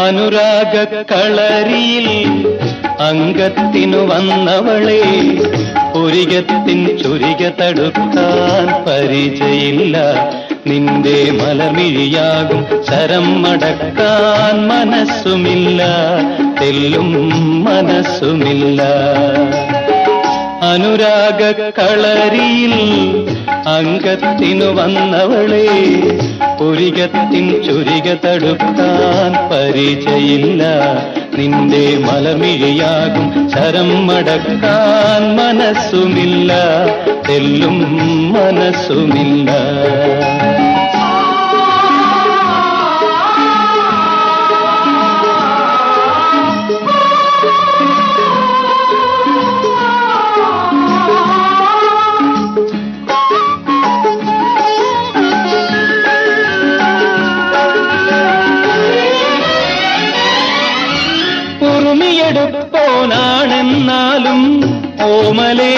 അനുരാഗ കളരിയിൽ അംഗത്തിനു വന്നവളെ പുരികത്തിൻ ചുരിക തടുക്കാൻ പരിചയില്ല നിന്റെ മലമിഴിയാകും ശരം മടക്കാൻ മനസ്സുമില്ല തെല്ലും മനസ്സുമില്ല അനുരാഗ കളരിയിൽ അംഗത്തിനു വന്നവളെ പുരികത്തിൻ ചുരിക തടുക്കാൻ പരിചയില്ല നിന്റെ മലമിഴിയാകും ശരം മടക്കാൻ മനസ്സുമില്ല തെല്ലും മനസ്സുമില്ല ഉറുമിയെടുപ്പോനാണെന്നാലും ഓമലേ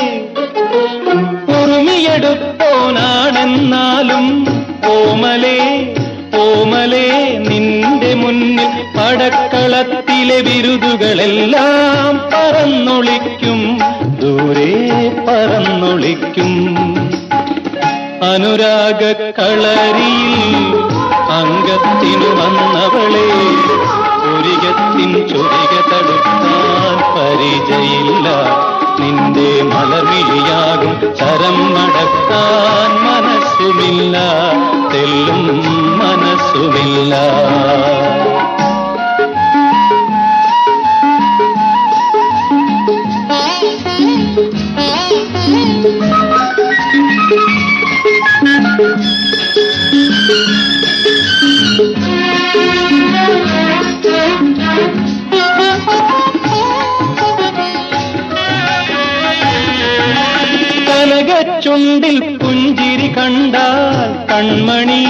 ഉറുമിയെടുപ്പോനാണെന്നാലും ഓമലേ ഓമലേ നിന്റെ മുന്നിൽ പടക്കളത്തിലെ ബിരുദുകളെല്ലാം പറന്നൊളിക്കും ദൂരെ പറന്നൊളിക്കും അനുരാഗ കളരിയിൽ അംഗത്തിനു വന്നവളെ പുരികത്തിൻ ചുരിക തടുക്കാൻ പരിചയില്ല നിന്റെ മലർവിളിയാകും ചരം മടക്കാൻ മനസ്സുമില്ല തെല്ലും മനസ്സുമില്ല കനകച്ചുണ്ടിൽ പുഞ്ചിരി കണ്ടാൽ കൺമണി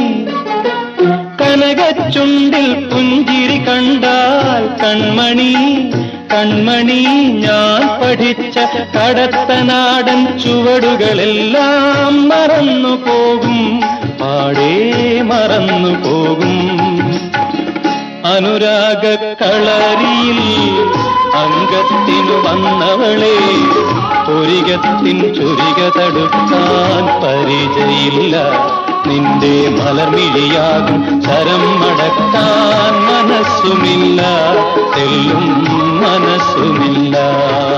കനകച്ചുണ്ടിൽ പുഞ്ചിരി കണ്ടാൽ കൺമണി കൺമണി ഞാൻ പഠിച്ച കടത്തനാടൻ ചുവടുകളെല്ലാം മറന്നു പോകും പാടേ മറന്നു പോകും അനുരാഗ കളരിയിൽ അംഗത്തിനു വന്നവളെ പുരികത്തിൻ ചുരിക തടുക്കാൻ പരിചയില്ല നിന്റെ മലർമിഴിയാകും ശരം മടക്കാൻ മനസ്സുമില്ല തെല്ലും മനസ്സുമില്ല